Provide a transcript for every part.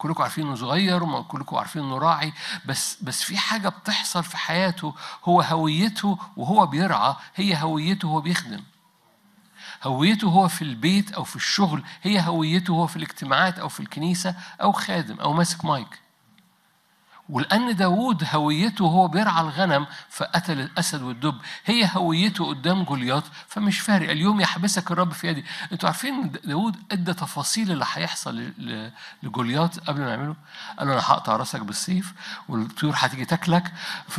كلكم عارفين انه صغير وكلكم عارفين انه راعي بس بس في حاجه بتحصل في حياته هو هويته وهو بيرعى هي هويته وهو بيخدم هويته هو في البيت او في الشغل هي هويته هو في الاجتماعات او في الكنيسه او خادم او ماسك مايك ولأن داوود هويته هو بيرعى الغنم فقتل الأسد والدب هي هويته قدام جولياط فمش فارق اليوم يحبسك الرب في يدي انتوا عارفين داوود ادى تفاصيل اللي هيحصل ل- لجولياط قبل ما يعمله قال له انا هقطع راسك بالسيف والطيور هتيجي تاكلك ف...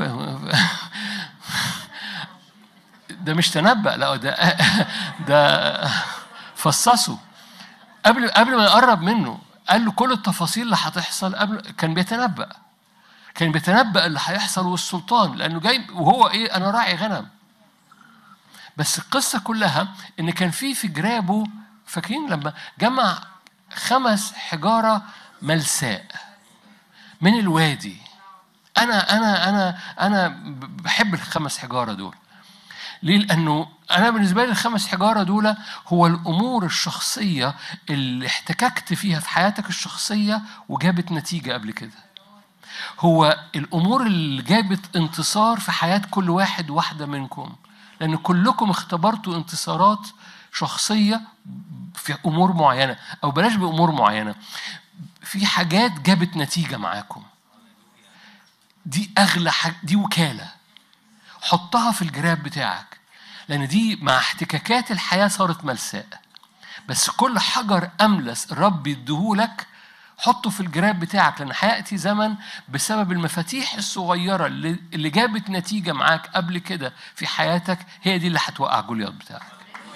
ده مش تنبأ لا ده ده فصصه قبل قبل ما يقرب منه قال له كل التفاصيل اللي هتحصل قبل كان بيتنبأ كان بيتنبأ اللي هيحصل والسلطان لأنه جاي وهو إيه أنا راعي غنم بس القصة كلها إن كان في في جرابه فاكرين لما جمع خمس حجارة ملساء من الوادي أنا أنا أنا أنا بحب الخمس حجارة دول ليه؟ لأنه أنا بالنسبة لي الخمس حجارة دول هو الأمور الشخصية اللي احتككت فيها في حياتك الشخصية وجابت نتيجة قبل كده. هو الأمور اللي جابت انتصار في حياة كل واحد واحدة منكم. لأن كلكم اختبرتوا انتصارات شخصية في أمور معينة أو بلاش بأمور معينة. في حاجات جابت نتيجة معاكم. دي أغلى حاجة دي وكالة. حطها في الجراب بتاعك لأن دي مع احتكاكات الحياة صارت ملساء بس كل حجر أملس الرب يديهولك حطه في الجراب بتاعك لأن هيأتي زمن بسبب المفاتيح الصغيرة اللي, اللي جابت نتيجة معاك قبل كده في حياتك هي دي اللي هتوقع جولياط بتاعك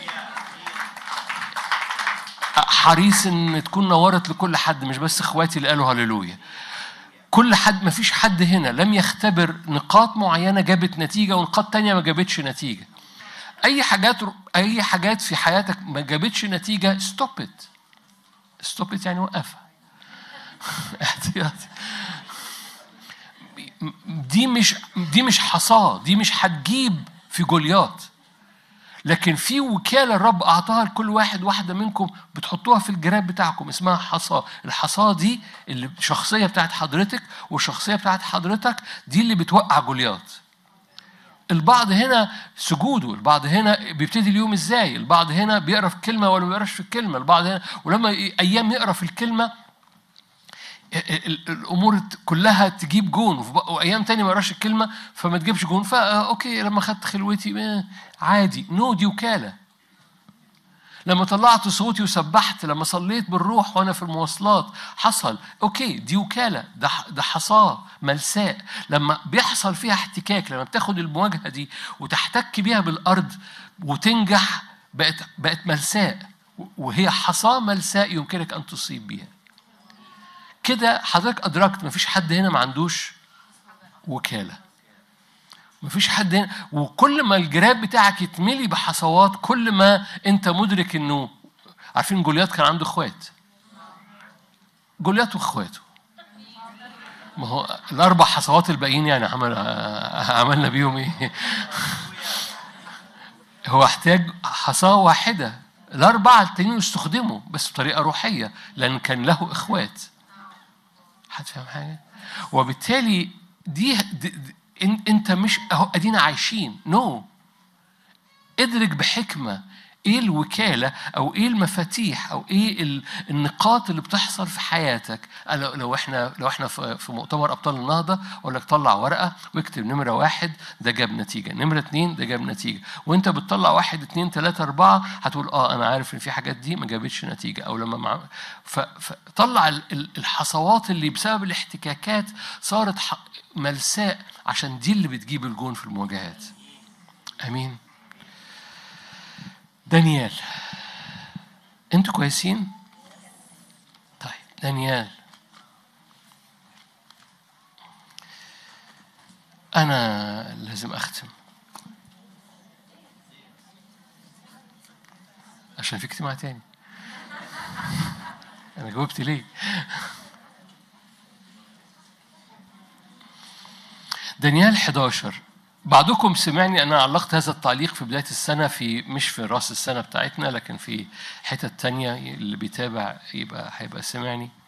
حريص ان تكون نورت لكل حد مش بس اخواتي اللي قالوا هللويا كل حد ما فيش حد هنا لم يختبر نقاط معينه جابت نتيجه ونقاط تانية ما جابتش نتيجه اي حاجات اي حاجات في حياتك ما جابتش نتيجه ستوب ات ستوب ات يعني وقفها احتياطي دي مش دي مش حصاه دي مش هتجيب في جولياط لكن في وكاله الرب اعطاها لكل واحد واحده منكم بتحطوها في الجراب بتاعكم اسمها حصاه الحصاه دي اللي الشخصيه بتاعت حضرتك والشخصيه بتاعت حضرتك دي اللي بتوقع جولياط البعض هنا سجوده البعض هنا بيبتدي اليوم ازاي البعض هنا بيقرا في الكلمه ولا ما بيقراش في الكلمه البعض هنا ولما ايام يقرا في الكلمه الامور كلها تجيب جون وايام تاني ما قراش الكلمه فما تجيبش جون فا اوكي لما خدت خلوتي عادي نو دي وكاله لما طلعت صوتي وسبحت لما صليت بالروح وانا في المواصلات حصل اوكي دي وكاله ده ده حصاه ملساء لما بيحصل فيها احتكاك لما بتاخد المواجهه دي وتحتك بيها بالارض وتنجح بقت بقت ملساء وهي حصاه ملساء يمكنك ان تصيب بيها كده حضرتك ادركت مفيش حد هنا ما عندوش وكاله مفيش حد هنا وكل ما الجراب بتاعك يتملي بحصوات كل ما انت مدرك انه عارفين جوليات كان عنده اخوات جوليات واخواته ما هو الاربع حصوات الباقيين يعني عمل عملنا بيهم ايه هو احتاج حصاه واحده الاربعه التانيين استخدموا بس بطريقه روحيه لان كان له اخوات حد فاهم حاجه وبالتالي دي, دي, دي انت مش اهو ادينا عايشين نو no. ادرك بحكمه ايه الوكاله او ايه المفاتيح او ايه النقاط اللي بتحصل في حياتك لو احنا لو احنا في مؤتمر ابطال النهضه اقول لك طلع ورقه واكتب نمره واحد ده جاب نتيجه نمره اثنين ده جاب نتيجه وانت بتطلع واحد اثنين ثلاثه اربعه هتقول اه انا عارف ان في حاجات دي ما جابتش نتيجه او لما مع فطلع الحصوات اللي بسبب الاحتكاكات صارت ملساء عشان دي اللي بتجيب الجون في المواجهات امين دانيال انتوا كويسين طيب دانيال انا لازم اختم عشان في اجتماع تاني انا جاوبت ليه دانيال 11 بعضكم سمعني أنا علقت هذا التعليق في بداية السنة في مش في رأس السنة بتاعتنا لكن في حتة تانية اللي بيتابع يبقى هيبقى سمعني